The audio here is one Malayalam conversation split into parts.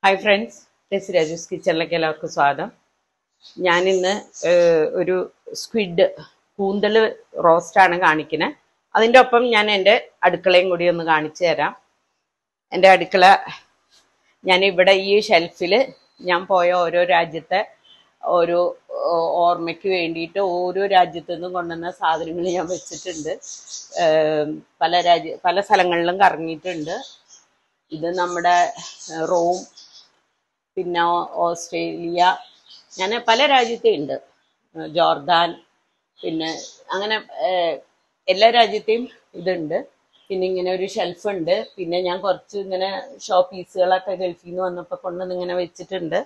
ഹായ് ഫ്രണ്ട്സ് ടെസ് രാജൂസ് കിച്ചണിലേക്ക് എല്ലാവർക്കും സ്വാഗതം ഞാനിന്ന് ഏഹ്, ഒരു സ്ക്വിഡ് കൂന്തൽ റോസ്റ്റാണ് കാണിക്കുന്നത് അതിൻ്റെ ഒപ്പം ഞാൻ എൻ്റെ അടുക്കളയും കൂടി ഒന്ന് കാണിച്ചു തരാം എൻ്റെ അടുക്കള ഞാൻ ഇവിടെ ഈ ഷെൽഫിൽ ഞാൻ പോയ ഓരോ രാജ്യത്തെ ഓരോ ഓ- ഓർമ്മയ്ക്ക് വേണ്ടിയിട്ട് ഓരോ രാജ്യത്തു നിന്നും കൊണ്ടുവന്ന സാധനങ്ങൾ ഞാൻ വെച്ചിട്ടുണ്ട് ഏം, പല രാജ്യ പല സ്ഥലങ്ങളിലും കറങ്ങിയിട്ടുണ്ട് ഇത് നമ്മുടെ ഏഹ്, റോം പിന്നെ ഓ- ഓസ്ട്രേലിയ ഞാൻ പല രാജ്യത്തും ഉണ്ട് ഏഹ് ജോർദാൻ പിന്നെ അങ്ങനെ ഏഹ്, എല്ലാ രാജ്യത്തെയും ഇതുണ്ട് പിന്നെ ഇങ്ങനെ ഒരു ഷെൽഫ് ഉണ്ട് പിന്നെ ഞാൻ കുറച്ച് ഇങ്ങനെ ഷോ പീസുകളൊക്കെ ഗൾഫിൽ നിന്ന് വന്നപ്പോൾ കൊണ്ടുവന്ന് ഇങ്ങനെ വെച്ചിട്ടുണ്ട്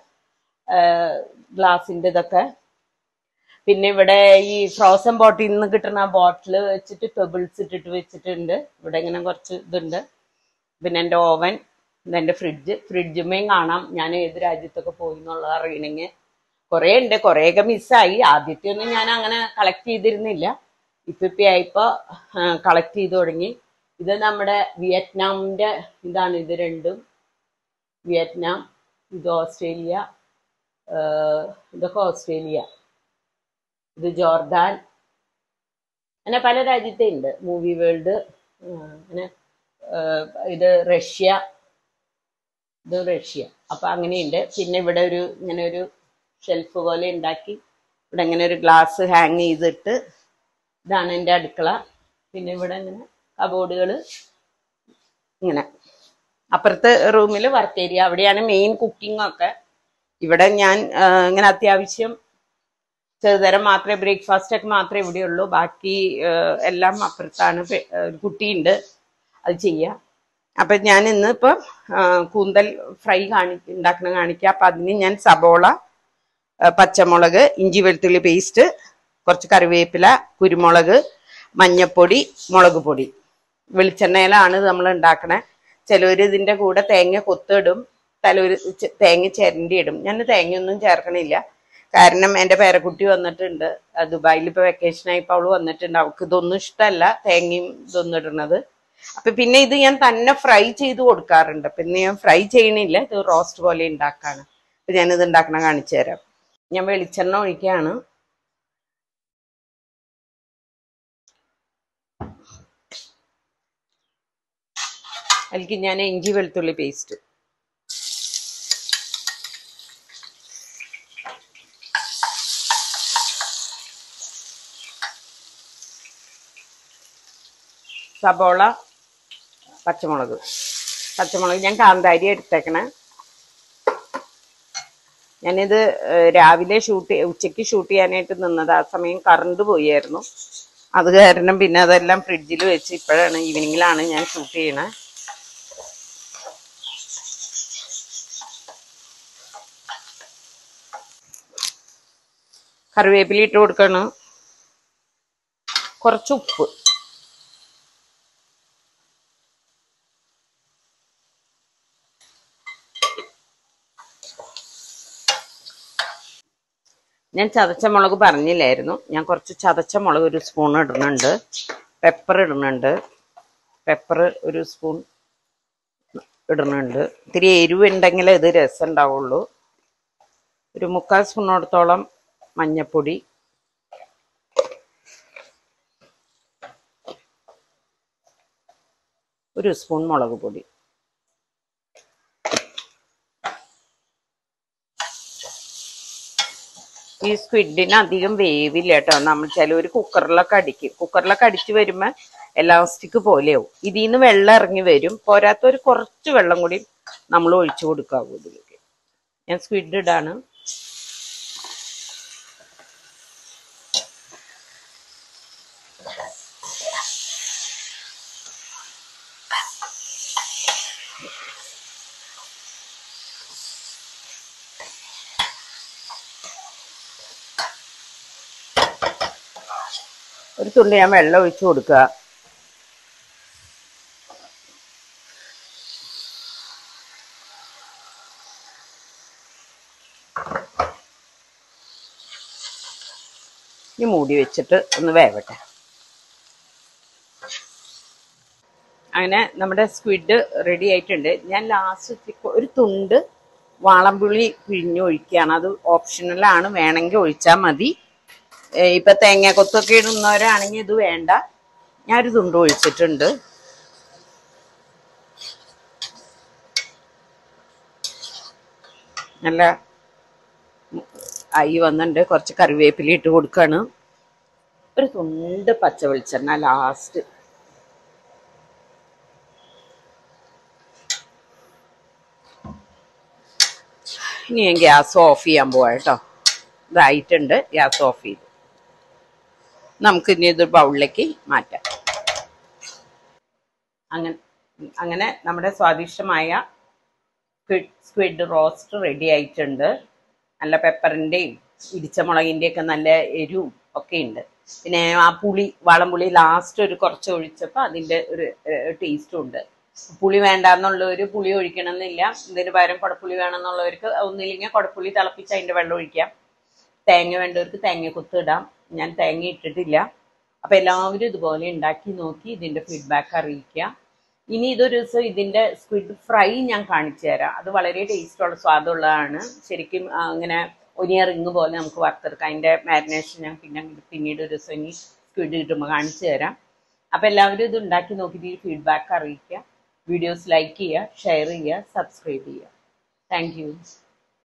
ഗ്ലാസിൻ്റെ ഇതൊക്കെ പിന്നെ ഇവിടെ ഈ ഫ്രോസൺ ബോട്ടിൽ നിന്ന് കിട്ടുന്ന ബോട്ടിൽ വെച്ചിട്ട് പെബിൾസ് ഇട്ടിട്ട് വെച്ചിട്ടുണ്ട് ഇവിടെ ഇങ്ങനെ കുറച്ച് ഇതുണ്ട് പിന്നെ എൻ്റെ ഓവൻ എൻ്റെ ഫ്രിഡ്ജ് ഫ്രിഡ്ജുമേയും കാണാം ഞാൻ ഏത് രാജ്യത്തൊക്കെ പോയി എന്നുള്ളത് അറിയണമെങ്കിൽ കുറേ ഉണ്ട് കുറേയൊക്കെ മിസ്സായി ആദ്യത്തെ ഒന്നും ഞാൻ അങ്ങനെ കളക്ട് ചെയ്തിരുന്നില്ല ഇപ്പം ഇപ്പം ആയിപ്പോൾ കളക്ട് ചെയ്ത് തുടങ്ങി ഇത് നമ്മുടെ വിയറ്റ്നാമിൻ്റെ ഇതാണ് ഇത് രണ്ടും വിയറ്റ്നാം ഇത് ഓസ്ട്രേലിയ ആഹ് ഇതൊക്കെ ഓസ്ട്രേലിയ ഇത് ജോർദാൻ അങ്ങനെ പല രാജ്യത്തെ ഉണ്ട് മൂവി വേൾഡ് അങ്ങനെ ആഹ് ഇത് റഷ്യ ഇത് റഷ്യ അപ്പൊ അങ്ങനെയുണ്ട് പിന്നെ ഇവിടെ ഒരു ഇങ്ങനെ ഒരു ഷെൽഫ് പോലെ ഉണ്ടാക്കി ഇവിടെ ഇങ്ങനെ ഒരു ഗ്ലാസ് ഹാങ് ചെയ്തിട്ട് ഇതാണ് എൻ്റെ അടുക്കള പിന്നെ ഇവിടെ ഇങ്ങനെ കബോർഡുകൾ ഇങ്ങനെ അപ്പുറത്തെ റൂമിൽ വർക്ക് ഏരിയ അവിടെയാണ് മെയിൻ കുക്കിംഗ് ഒക്കെ ഇവിടെ ഞാൻ ആ, ഇങ്ങനെ അത്യാവശ്യം ചെറുതരം മാത്രമേ ബ്രേക്ക്ഫാസ്റ്റ് ഒക്കെ മാത്രമേ ഇവിടെ ഉള്ളൂ ബാക്കി ആ, എല്ലാം അപ്പുറത്താണ് പെ- ആ, ഒരു കുട്ടിയുണ്ട് അത് ചെയ്യുക അപ്പം ഞാൻ ഇന്ന് ഇപ്പം ആ, കൂന്തൽ ഫ്രൈ കാണി ഉണ്ടാക്കണം കാണിക്കുക അപ്പം അതിന് ഞാൻ സബോള ആ, പച്ചമുളക് ഇഞ്ചി വെളുത്തുള്ളി പേസ്റ്റ് കുറച്ച് കറിവേപ്പില കുരുമുളക് മഞ്ഞപ്പൊടി മുളക് പൊടി വെളിച്ചെണ്ണയിലാണ് നമ്മൾ ഉണ്ടാക്കണേ ചിലവർ ഇതിൻ്റെ കൂടെ തേങ്ങ കൊത്തിടും ചിലവർ തേങ്ങ ചിരണ്ടി ഇടും ഞാൻ തേങ്ങയൊന്നും ചേർക്കണില്ല കാരണം എൻ്റെ പേരക്കുട്ടി വന്നിട്ടുണ്ട് ആ, ദുബായിൽ ഇപ്പോൾ വെക്കേഷനായപ്പോൾ അവൾ വന്നിട്ടുണ്ട് അവൾക്ക് ഇതൊന്നും ഇഷ്ടമല്ല തേങ്ങയും ഇതൊന്നും ഇടുന്നത് അപ്പൊ പിന്നെ ഇത് ഞാൻ തന്നെ ഫ്രൈ ചെയ്ത് കൊടുക്കാറുണ്ട് പിന്നെ ഞാൻ ഫ്രൈ ചെയ്യണില്ല ഇത് റോസ്റ്റ് പോലെ ഉണ്ടാക്കാണ് അപ്പൊ ഞാനിത് ഉണ്ടാക്കണ കാണിച്ചു തരാം ഞാൻ വെളിച്ചെണ്ണ ഒഴിക്കുകയാണ് അതിലേക്ക് ഞാൻ ഇഞ്ചി വെളുത്തുള്ളി പേസ്റ്റ് സബോള പച്ചമുളക് പച്ചമുളക് ഞാൻ കാന്താരി എടുത്തേക്കണേ ഞാനിത് ഏഹ്, രാവിലെ ഷൂട്ട് ഉച്ചയ്ക്ക് ഷൂട്ട് ചെയ്യാനായിട്ട് നിന്നത് ആ സമയം കറണ്ട് പോയായിരുന്നു അത് കാരണം പിന്നെ അതെല്ലാം ഫ്രിഡ്ജിൽ വെച്ച് ഇപ്പോഴാണ് ഈവനിങ്ങിലാണ് ഞാൻ ഷൂട്ട് ചെയ്യണേ കറിവേപ്പില ഇട്ട് കൊടുക്കണം കുറച്ച് ഉപ്പ് ഞാൻ ചതച്ച മുളക് പറഞ്ഞില്ലായിരുന്നു ഞാൻ കുറച്ച് ചതച്ച മുളക് ഒരു സ്പൂൺ ഇടുന്നുണ്ട് പെപ്പർ ഇടുന്നുണ്ട് പെപ്പർ ഒരു സ്പൂൺ ഇടുന്നുണ്ട് ഇത്തിരി എരിവ് ഉണ്ടെങ്കിൽ ഇത് രസം ഉണ്ടാവുള്ളൂ ഒരു മുക്കാൽ സ്പൂണോടത്തോളം മഞ്ഞപ്പൊടി ഒരു സ്പൂൺ മുളക് പൊടി ഈ സ്ക്വിഡിന് അധികം വേവില്ല കേട്ടോ നമ്മൾ ചിലവർ കുക്കറിലൊക്കെ അടിക്കും കുക്കറിലൊക്കെ അടിച്ചു വരുമ്പോൾ എലാസ്റ്റിക് പോലെയാവും ഇതിൽ നിന്ന് വെള്ളം ഇറങ്ങി വരും പോരാത്ത ഒരു കുറച്ച് വെള്ളം കൂടി നമ്മൾ ഒഴിച്ചു കൊടുക്കാവൂ ഇതിലേക്ക് ഞാൻ സ്ക്വിഡ് ഇടാണ് ഒരു തുള്ളി ഞാൻ വെള്ളം ഒഴിച്ചു കൊടുക്കുക ഇനി മൂടി വെച്ചിട്ട് ഒന്ന് വേവട്ടെ അങ്ങനെ നമ്മുടെ സ്ക്വിഡ് റെഡി ആയിട്ടുണ്ട് ഞാൻ ലാസ്റ്റ് ഒരു തുണ്ട് വാളംപുളി പിഴിഞ്ഞൊഴിക്കുകയാണ് അത് ഓപ്ഷണലാണ് വേണമെങ്കിൽ ഒഴിച്ചാൽ മതി ഏ, ഇപ്പൊ തേങ്ങ കൊത്തൊക്കെ ഇടുന്നവരാണെങ്കിൽ ഇത് വേണ്ട ഞാനൊരു തുണ്ട് ഒഴിച്ചിട്ടുണ്ട് നല്ല ആയി വന്നിട്ടുണ്ട് കുറച്ച് കറിവേപ്പില ഇട്ട് കൊടുക്കാണ് ഒരു തുണ്ട് പച്ച വെളിച്ചെണ്ണ ലാസ്റ്റ് ഇനി ഞാൻ ഗ്യാസ് ഓഫ് ചെയ്യാൻ പോവാം കേട്ടോ ഇതായിട്ടുണ്ട് ഗ്യാസ് ഓഫ് ചെയ്തു നമുക്ക് ഇനി ഇത് ബൗളിലേക്ക് മാറ്റാം അങ്ങനെ അങ്ങനെ നമ്മുടെ സ്വാദിഷ്ടമായ സ്ക്വിഡ് സ്ക്വിഡ് റോസ്റ്റ് റെഡി ആയിട്ടുണ്ട് നല്ല പെപ്പറിൻ്റെയും ഇടിച്ച മുളകിൻ്റെയും ഒക്കെ നല്ല എരിവും ഒക്കെ ഉണ്ട് പിന്നെ ആ പുളി വാളംപുളി ലാസ്റ്റ് ഒരു കുറച്ച് ഒഴിച്ചപ്പോൾ അതിൻ്റെ ഒരു ടേസ്റ്റും ഉണ്ട് പുളി വേണ്ടാന്നുള്ളവർ പുളി ഒഴിക്കണമെന്നില്ല ഇതിന് പകരം കുടപ്പുളി വേണമെന്നുള്ളവർക്ക് ഒന്നില്ലെങ്കിൽ കുടപ്പുളി തിളപ്പിച്ച് അതിൻ്റെ വെള്ളം ഒഴിക്കാം തേങ്ങ വേണ്ടവർക്ക് തേങ്ങ കുത്ത് ഇടാം ഞാൻ തേങ്ങ ഇട്ടിട്ടില്ല അപ്പം എല്ലാവരും ഇതുപോലെ ഉണ്ടാക്കി നോക്കി ഇതിൻ്റെ ഫീഡ്ബാക്ക് അറിയിക്കുക ഇനി ഇതൊരു ദിവസം ഇതിൻ്റെ സ്ക്വിഡ് ഫ്രൈ ഞാൻ കാണിച്ചു തരാം അത് വളരെ ടേസ്റ്റുള്ള സ്വാദുള്ളതാണ് ശരിക്കും ആ, ഇങ്ങനെ ഒനിയ റിങ് പോലെ നമുക്ക് വറുത്തെടുക്കാം അതിൻ്റെ മാരിനേഷൻ ഞാൻ പിന്നെ പിന്നീട് ഒരു ദിവസം ഇനി സ്ക്വിഡ് കിട്ടുമ്പോൾ കാണിച്ചു തരാം അപ്പം എല്ലാവരും ഇത് ഉണ്ടാക്കി നോക്കിയിട്ട് ഈ ഫീഡ്ബാക്ക് അറിയിക്കുക വീഡിയോസ് ലൈക്ക് ചെയ്യുക ഷെയർ ചെയ്യുക സബ്സ്ക്രൈബ് ചെയ്യുക താങ്ക് യു